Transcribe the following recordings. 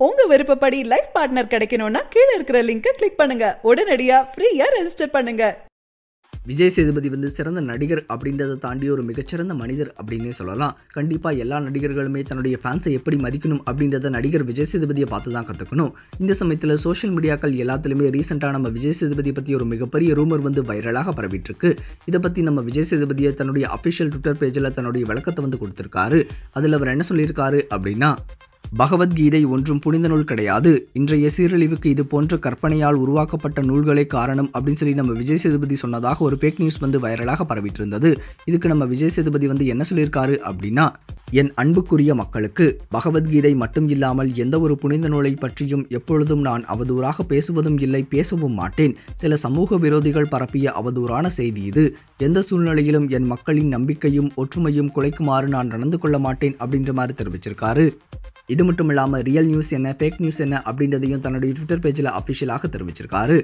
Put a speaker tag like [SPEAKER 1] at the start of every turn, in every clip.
[SPEAKER 1] உங்க விருப்பப்படி life partner கிடைக்கணும்னா கீழே இருக்கிற லிங்கை கிளிக் பண்ணுங்க உடனடியா ஃப்ரீயா ரெஜிஸ்டர் பண்ணுங்க
[SPEAKER 2] விஜய் சேதுபதி வந்து சிறந்த நடிகர் அப்படின்றத தாண்டி ஒரு மிகச்சிறந்த மனிதர் அப்படின்னே சொல்லலாம் கண்டிப்பாக எல்லா நடிகர்களுமே தன்னுடைய ஃபேன்ஸை எப்படி மதிக்கணும் அப்படின்றத நடிகர் விஜய் சேதுபதியை பார்த்து தான் கற்றுக்கணும் இந்த சமயத்தில் சோஷியல் மீடியாக்கள் எல்லாத்துலேயுமே ரீசெண்டாக நம்ம விஜய் சேதுபதி பற்றி ஒரு மிகப்பெரிய ரூமர் வந்து வைரலாக பரவிட்டு இருக்கு இதை பற்றி நம்ம விஜய் சேதுபதியை தன்னுடைய அஃபிஷியல் ட்விட்டர் பேஜில் தன்னுடைய விளக்கத்தை வந்து கொடுத்துருக்காரு அதில் அவர் என்ன சொல்லியிருக்காரு அப்படின்னா பகவத்கீதை ஒன்றும் புனித நூல் கிடையாது இன்றைய சீரழிவுக்கு இது போன்ற கற்பனையால் உருவாக்கப்பட்ட நூல்களே காரணம் அப்படின்னு சொல்லி நம்ம விஜய் சேதுபதி சொன்னதாக ஒரு ஃபேக் நியூஸ் வந்து வைரலாக பரவிட்டு இருந்தது இதுக்கு நம்ம விஜய் சேதுபதி வந்து என்ன சொல்லியிருக்காரு அப்படின்னா என் அன்புக்குரிய மக்களுக்கு பகவத்கீதை மட்டும் இல்லாமல் எந்த ஒரு புனித நூலை பற்றியும் எப்பொழுதும் நான் அவதூறாக பேசுவதும் இல்லை பேசவும் மாட்டேன் சில சமூக விரோதிகள் பரப்பிய அவதூறான செய்தி இது எந்த சூழ்நிலையிலும் என் மக்களின் நம்பிக்கையும் ஒற்றுமையும் குலைக்குமாறு நான் நடந்து கொள்ள மாட்டேன் அப்படின்ற மாதிரி தெரிவிச்சிருக்காரு இது மட்டும் இல்லாமல் ரியல் நியூஸ் என்ன ஃபேக் நியூஸ் என்ன அப்படின்றதையும் தன்னுடைய ட்விட்டர் பேஜில் அஃபிஷியலாக தெரிவிச்சிருக்காரு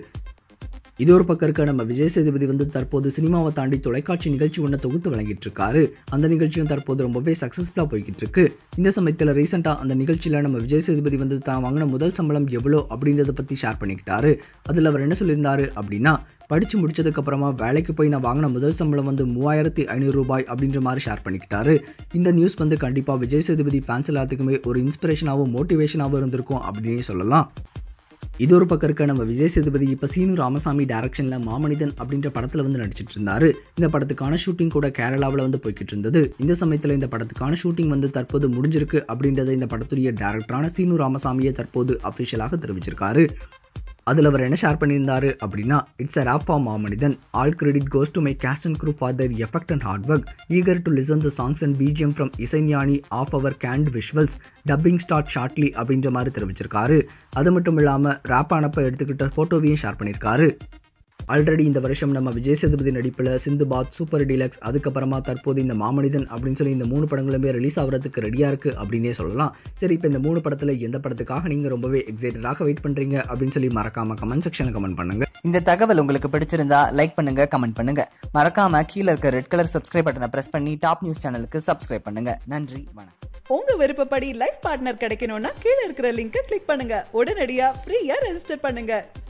[SPEAKER 2] இது ஒரு பக்கம் இருக்க நம்ம விஜய் சேதுபதி வந்து தற்போது சினிமாவை தாண்டி தொலைக்காட்சி நிகழ்ச்சி ஒன்று தொகுத்து வழங்கிட்டு இருக்காரு அந்த நிகழ்ச்சியும் தற்போது ரொம்பவே சக்ஸஸ்ஃபுல்லாக போய்கிட்டு இருக்கு இந்த சமயத்தில் ரீசெண்டாக அந்த நிகழ்ச்சியில் நம்ம விஜய் சேதுபதி வந்து தான் வாங்கின முதல் சம்பளம் எவ்வளோ அப்படின்றத பற்றி ஷேர் பண்ணிக்கிட்டாரு அதில் அவர் என்ன சொல்லியிருந்தாரு அப்படின்னா படித்து முடிச்சதுக்கப்புறமா வேலைக்கு போய் நான் வாங்கின முதல் சம்பளம் வந்து மூவாயிரத்தி ஐநூறு ரூபாய் அப்படின்ற மாதிரி ஷேர் பண்ணிக்கிட்டாரு இந்த நியூஸ் வந்து கண்டிப்பாக விஜய் சேதுபதி ஃபேன்ஸ் எல்லாத்துக்குமே ஒரு இன்ஸ்பிரேஷனாகவும் மோட்டிவேஷனாகவும் இருந்திருக்கும் அப்படின்னே சொல்லலாம் இது ஒரு பக்கம் இருக்க நம்ம விஜய் சேதுபதி இப்போ சீனு ராமசாமி டைரக்ஷனில் மாமனிதன் அப்படின்ற படத்தில் வந்து நடிச்சிட்டு இருந்தாரு இந்த படத்துக்கான ஷூட்டிங் கூட கேரளாவில் வந்து போய்கிட்டு இருந்தது இந்த சமயத்தில் இந்த படத்துக்கான ஷூட்டிங் வந்து தற்போது முடிஞ்சிருக்கு அப்படின்றத இந்த படத்துடைய டேரக்டரான சீனு ராமசாமியை தற்போது அஃபிஷியலாக தெரிவிச்சிருக்காரு அதில் அவர் என்ன ஷேர் பண்ணியிருந்தாரு அப்படின்னா it's a wrap for Maamanithan all credit goes to my cast and group for their effect and hard work eager to listen the songs and BGM from Isaignani of our can't visuals dubbing start shortly அப்படின்ற மாதிரி தெரிவிச்சிருக்காரு அது மட்டும் இல்லாமல் rape ஆனப்ப எடுத்துக்கிட்ட ஃபோட்டோவையும் share பண்ணியிருக்காரு already இந்த வருஷம் நம்ம விஜய் சேதுபதி நடிப்பில் சிந்துபாத் சூப்பர் டீலக்ஸ் அதுக்கப்புறமா தற்போது இந்த மாமனிதன் அப்படின்னு சொல்லி இந்த மூணு படங்களுமே ரிலீஸ் ஆகிறதுக்கு ரெடியாக இருக்குது அப்படின்னே சொல்லலாம் சரி இப்போ இந்த மூணு படத்தில் எந்த படத்துக்காக நீங்கள் ரொம்பவே எக்ஸைட்டடாக வெயிட் பண்ணுறீங்க அப்படின்னு சொல்லி மறக்காம கமெண்ட் செக்ஷனில் கமெண்ட் பண்ணுங்க
[SPEAKER 3] இந்த தகவல் உங்களுக்கு பிடிச்சிருந்தா லைக் பண்ணுங்க கமெண்ட் பண்ணுங்க மறக்காம கீழே இருக்க ரெட் கலர் சப்ஸ்கிரைப் பட்டனை பிரஸ் பண்ணி டாப் நியூஸ் சேனலுக்கு சப்ஸ்கிரைப் பண்ணுங்க நன்றி வணக்கம்
[SPEAKER 1] உங்க விருப்பப்படி லைஃப் பார்ட்னர் கிடைக்கணும்னா கீழே இருக்கிற லிங்கை கிளிக் பண்ணுங்க உடனடியா ஃப்ரீயா ரெஜிஸ்டர் பண்ணுங்க